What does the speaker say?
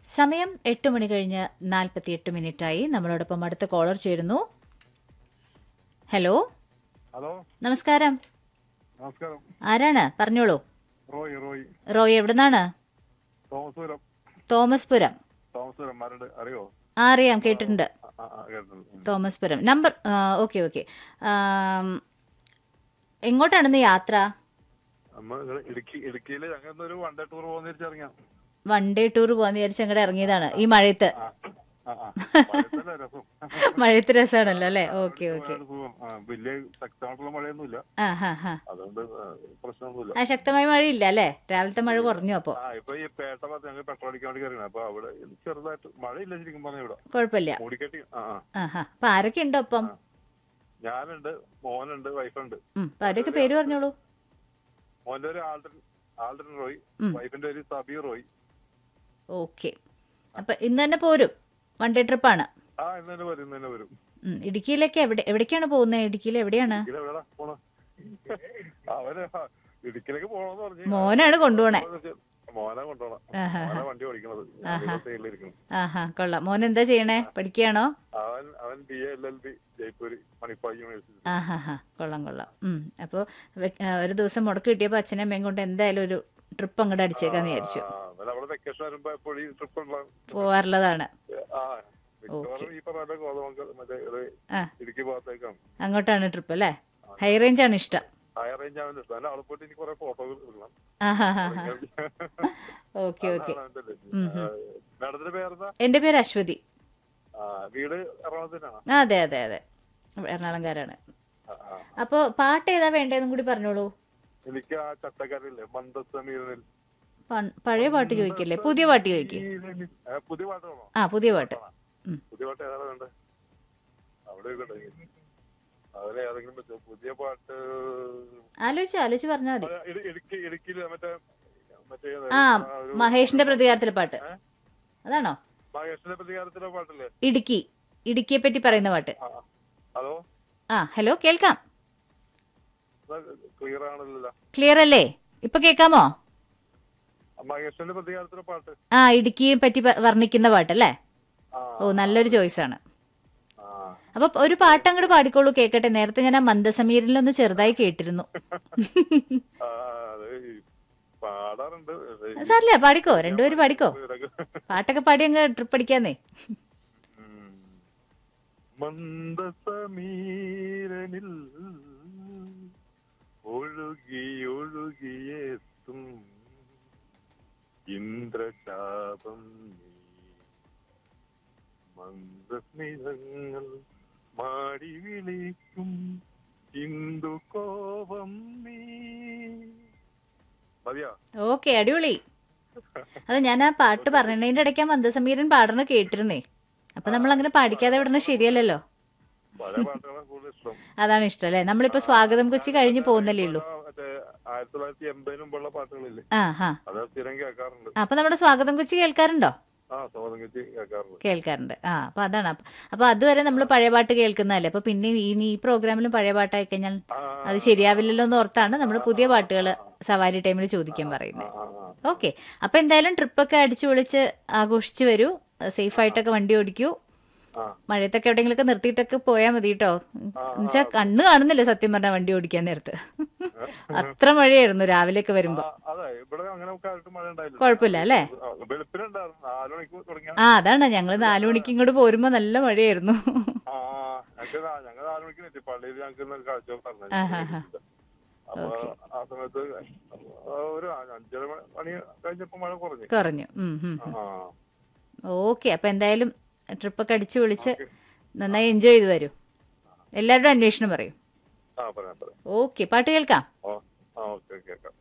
സമയം എട്ട് മണി കഴിഞ്ഞ് നാൽപ്പത്തിയെട്ട് മിനിറ്റായി നമ്മളോടൊപ്പം അടുത്ത കോളർ ചേരുന്നു ഹലോ ഹലോ നമസ്കാരം നമസ്കാരം ആരാണ് പറഞ്ഞോളൂ റോയ് റോയ് റോയ് എവിടുന്നാണ് തോമസുരം തോമസ്പുരം തോമസുരം മരട് അറിയോ ആ അറിയാം കേട്ടിട്ടുണ്ട് ആ, ആ, ആ, കേട്ടിട്ടുണ്ട്. ഉം. തോമസ്പുരം നമ്പർ ഓക്കെ ഓക്കെ എങ്ങോട്ടാണെന്ന് യാത്ര നമ്മ ഇവിടെ ഇടുക്കി ഇടുക്കിയില് ഞങ്ങൾ ഒരു വൺ ഡേ ടൂർ പോകുന്ന തിരിച്ചിറങ്ങിയാ വൺ ഡേ ടൂർ പോകാന്ന് വിചാരിച്ച് അങ്ങോട്ട് ഇറങ്ങിയതാണ് ഈ മഴയത്ത് ആ ആ ആ മഴയത്തല്ലേ രസം മഴയത്ത് രസമാണല്ലോ അല്ലേ ഓക്കെ ഓക്കെ ഒരുപാട് സുഖം. ആ, വലിയ ശക്തമായിട്ടുള്ള മഴയൊന്നുമില്ല ആ ഹാ ഹാ അതുകൊണ്ട് ആ, പ്രശ്നമൊന്നുമില്ല ആ ശക്തമായ മഴയില്ല അല്ലേ രാവിലത്തെ മഴ കുറഞ്ഞു അപ്പോ ആ ഇപ്പൊ ഈ പേട്ട ഭാഗത്ത് ഞങ്ങൾ പെട്രോൾ അടിക്കാൻ വേണ്ടി കയറിയാണ് അപ്പൊ അവിടെ ചെറുതായിട്ട് മഴയില്ല ശരിക്കും പറഞ്ഞ ഇവിടെ കുഴപ്പമില്ല മൂടിക്കെട്ടി ആ ആ ആ ഹാ അപ്പൊ ആരൊക്കെ ഉണ്ടോ ഒപ്പം ഞാനുണ്ട് മോനുണ്ട് വൈഫുണ്ട് ഉം അപ്പൊ അവരുടെയൊക്കെ പേര് പറഞ്ഞോളൂ മോന്റെ ഒരു ആൾഡൻ ആൾഡൻ റോയ് ഉം. വൈഫിന്റെ ഒരു സബീർ റോയ് ഓക്കെ അപ്പൊ ഇന്ന് തന്നെ പോരും വൺ ഡേ ട്രിപ്പാണ് ആ ഇന്ന് തന്നെ വരും ഇന്ന് തന്നെ വരും ഉം, ഇടുക്കിയിലേക്ക് എവിടെ എവിടേക്കാണ് പോകുന്നത് ഇടുക്കിയിൽ എവിടെയാണ് ഇടുക്കിയിൽ എവിടെടാ പോണെ? അവന് ഇടുക്കിയിലേക്ക് പോണെന്ന് പറഞ്ഞു മോനാണ് കൊണ്ടുപോണേ മോനെ കൊണ്ടുപോണം ആഹാ. മോനെ വണ്ടി ഓടിക്കണത് ഞാനിവിടെ സൈഡിലിരിക്കണം ആഹാ കൊള്ളാം മോൻ എന്താ ചെയ്യണേ പഠിക്കുകയാണോ അവൻ അവൻ B A L L B Jaipur Manipal university ആഹാ ഹാ കൊള്ളാം കൊള്ളാം ഉം അപ്പോൾ ഒരു ദിവസം മുടക്ക് കിട്ടിയപ്പോൾ അച്ഛനും അമ്മയും കൊണ്ട് എന്തായാലും ഒരു ട്രിപ്പ് അങ്ങോട്ട് അടിച്ചേക്കാന്ന് വിചാരിച്ചു ആ, അവൻ അവിടെ വെക്കേഷൻ വരുമ്പോ എപ്പോഴും ഈ ട്രിപ്പ് ഉണ്ടാവും പോവാറുള്ളതാണ് ആ മിക്കവാറും ഈ പറഞ്ഞ കോതമംഗൽ മറ്റേ ഇത് ആ ഇടുക്കി ഭാഗത്തേക്കാണ് അങ്ങോട്ടാണ് ട്രിപ്പ് അല്ലേ ഹൈ റേഞ്ച് ആണ് ഇഷ്ടം ഹൈ റേഞ്ച് അവൻ ഇഷ്ടം അവൻ അവിടെ പോയിട്ട് എനിക്ക് കുറെ ഫോട്ടോകൾ ഇടണം ആഹാ ഹാ ഹാ ഓക്കെ ഓക്കെ മാഡത്തിന്റെ പേരെന്താ എൻ്റെ പേര് അശ്വതി ആ, വീട് എറണാകുളത്തിനാണ് ആ അതെ അതെ അതെ എറണാകുളംകാരാണ് അപ്പോൾ പാട്ട് ഏതാ വേണ്ടതെന്നും കൂടി പറഞ്ഞോളൂ എനിക്ക് ആ ചട്ടക്കാരില്ലേ മന്ദസമീരനിൽ പൺ- പഴയ പാട്ട് ചോദിക്കില്ലേ പുതിയ പാട്ട് ചോദിക്കും പുതിയ പാട്ട് വേണോ ആ പുതിയ പാട്ട് ഉം. പുതിയ പാട്ട് ഏതാണ് വേണ്ടത് അവിടെ ഇരിക്കട്ടെ. അതിലെ ഏതെങ്കിലും വെച്ചോ പുതിയ പാട്ട് ആലോചിച്ച് ആലോചിച്ച് പറഞ്ഞാൽ മതി അത് ഇടു- ഇടുക്കി ഇടുക്കിയില് മറ്റേ മറ്റേ ആ ഒരു മഹേഷിന്റെ പ്രതികാരത്തിലെ പാട്ട് ഏ? അതാണോ മഹേഷിന്റെ പ്രതികാരത്തിലെ പാട്ടില്ലേ ഇടുക്കി ഇടുക്കിയെ പറ്റി പറയുന്ന പാട്ട് ആ, ആ. ഹലോ ആ ഹലോ കേൾക്കാം ക്ലിയർ ആണല്ലോ ക്ലിയർ അല്ലേ ഇപ്പൊ കേൾക്കാമോ മഹേഷിന്റെ പ്രതികാരത്തിലെ പാട്ട് ആ ഇടുക്കിയെ പറ്റി പ- വർണ്ണിക്കുന്ന പാട്ടല്ലേ ആ ഓ നല്ലൊരു ചോയ്സ് ആണ് ആ അപ്പൊ ഒരു പാട്ട് അങ്ങോട്ട് പാടിക്കോളൂ കേക്കട്ടെ നേരത്തെ ഞാൻ ആ മന്ദസമീരിലൊന്ന് ചെറുതായി കേട്ടിരുന്നു ആ, അത് ഈ പാടാറുണ്ട് ഇത് സാറില്ല പാടിക്കോ രണ്ടുപേരും പാടിക്കോ ഇതൊക്കെ പാട്ടൊക്കെ പാടി അങ്ങ് ട്രിപ്പ് അടിക്കാന്നേ ഉം. മന്ദസമീരനിൽ ഒഴുകി ഒഴുകിയെത്തും ഇന്ദ്രശാപം നീ മന്ദസ്മിതങ്ങൾ മാടി വിളിക്കും ഹിന്ദു കോപം നീ മതിയോ ഓക്കെ അടിപൊളി അത് ഞാൻ ആ പാട്ട് പറഞ്ഞതിന്റെ ഇടയ്ക്ക് ആ മന്ദസമീരൻ പാടണ കേട്ടിരുന്നേ അപ്പൊ നമ്മൾ അങ്ങനെ പാടിക്കാതെ വിടണ ശരിയല്ലല്ലോ പഴയ പാട്ടുകളാണ് കൂടുതൽ ഇഷ്ടം അതാണ് ഇഷ്ടം അല്ലേ നമ്മളിപ്പോ സ്വാഗതം കൊച്ചി കഴിഞ്ഞു പോകുന്നല്ലേ ഉള്ളൂ ആ, മറ്റേ ആയിരത്തി തൊള്ളായിരത്തി എൺപതിന് മുമ്പുള്ള പാട്ടുകളില്ലേ ആ ഹാ അത് സ്ഥിരം കേൾക്കാറുണ്ട് അപ്പൊ നമ്മുടെ സ്വാഗതം കൊച്ചി കേൾക്കാറുണ്ടോ ആ സോതങ്കച്ചി കേൾക്കാറുണ്ട് കേൾക്കാറുണ്ട് ആ അപ്പൊ അതാണ് അപ്പൊ- അപ്പൊ അതുവരെ നമ്മൾ പഴയ പാട്ട് കേൾക്കുന്നതല്ലേ അപ്പൊ പിന്നെ ഇനി ഈ പ്രോഗ്രാമിലും പഴയ പാട്ടായി കഴിഞ്ഞാൽ ആ, അത് ശരിയാവില്ലല്ലോ എന്ന് ഓർത്താണ് നമ്മൾ പുതിയ പാട്ടുകൾ സവാരി ടൈമിൽ ചോദിക്കാൻ ആ, പറയുന്നത് ആ, ആ. ഓക്കെ അപ്പൊ എന്തായാലും ട്രിപ്പൊക്കെ അടിച്ചു പൊളിച്ച് ആഘോഷിച്ചു വരൂ സേഫ് ആയിട്ടൊക്കെ വണ്ടി ഓടിക്കൂ ആ, മഴയത്തൊക്കെ എവിടെയെങ്കിലൊക്കെ നിർത്തിയിട്ടൊക്കെ പോയാൽ മതി കേട്ടോ എന്നുവെച്ചാ കണ്ണ് കാണുന്നില്ല സത്യം പറഞ്ഞ വണ്ടി ഓടിക്കാൻ നേരത്ത് അത്ര മഴയായിരുന്നു രാവിലെയൊക്കെ വരുമ്പോ ആ, അതെ ഇവിടെ അങ്ങനെ കാലത്ത് മഴ ഉണ്ടായില്ല കുഴപ്പമില്ല അല്ലേ ആ, വെളുപ്പിനുണ്ടായിരുന്നു നാലു മണിക്ക് തുടങ്ങിയ ആ അതാണ് ഞങ്ങള് നാലു മണിക്ക് ഇങ്ങോട്ട് പോരുമ്പോ നല്ല മഴയായിരുന്നു ആ ഞങ്ങൾക്ക് നാ- ഞങ്ങൾ നാലു മണിക്ക് എത്തി പള്ളിയിൽ ഞങ്ങൾക്ക് ഇന്ന് കാഴ്ച പറഞ്ഞു ആഹാ. അപ്പൊ ആ സമയത്ത് ഒരു അഞ്ചര മണി കഴിഞ്ഞപ്പോ മഴ കുറഞ്ഞു കുറഞ്ഞു ഉം, ഉം. ആ ഓക്കെ അപ്പൊ എന്തായാലും ട്രിപ്പൊക്കെ അടിച്ചു വിളിച്ച് നന്നായി എൻജോയ് ചെയ്ത് വരൂ എല്ലാവരുടെ അന്വേഷണം പറയും ആ പറയാം പറയാം ഓക്കെ പാട്ട് കേൾക്കാം ഓ ആ ഓക്കെ ഓക്കെ